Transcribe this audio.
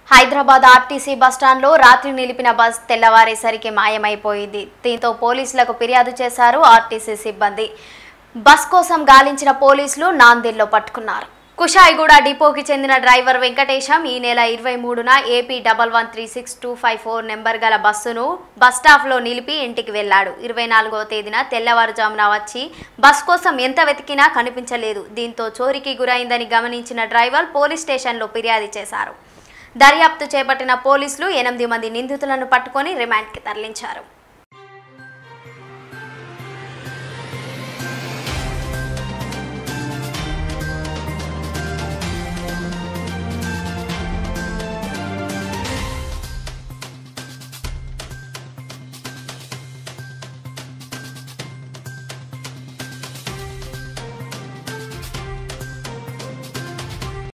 Hyderabad RTC బస్టాండ్లో రాత్రి నిలిపిన బస్ తెల్లవారేసరికి మాయమైపోయింది దీంతో పోలీసులకు ఫిర్యాదు చేశారు ఆర్టీసీ సిబ్బంది బస్ కోసం గాలించిన పోలీసులు నాందేడ్లో పట్టుకున్నారు కుషాయిగూడ డిపోకి చెందిన డ్రైవర్ వెంకటేశం ఈ నెల ఇరవై మూడున AP double one three six two five four number గల బస్సును బస్ స్టాప్లో నిలిపి ఇంటికి వెళ్లాడు ఇరవై నాలుగవ తేదీన తెల్లవారుజామున వచ్చి బస్ కోసం ఎంత వెతికినా కనిపించలేదు దీంతో చోరీకి గురైందని గమనించిన డ్రైవర్ పోలీస్ స్టేషన్లో ఫిర్యాదు చేశారు దర్యాప్తు చేపట్టిన పోలీసులు ఎనిమిది మంది నిందితులను పట్టుకొని రిమాండ్కి తరలించారు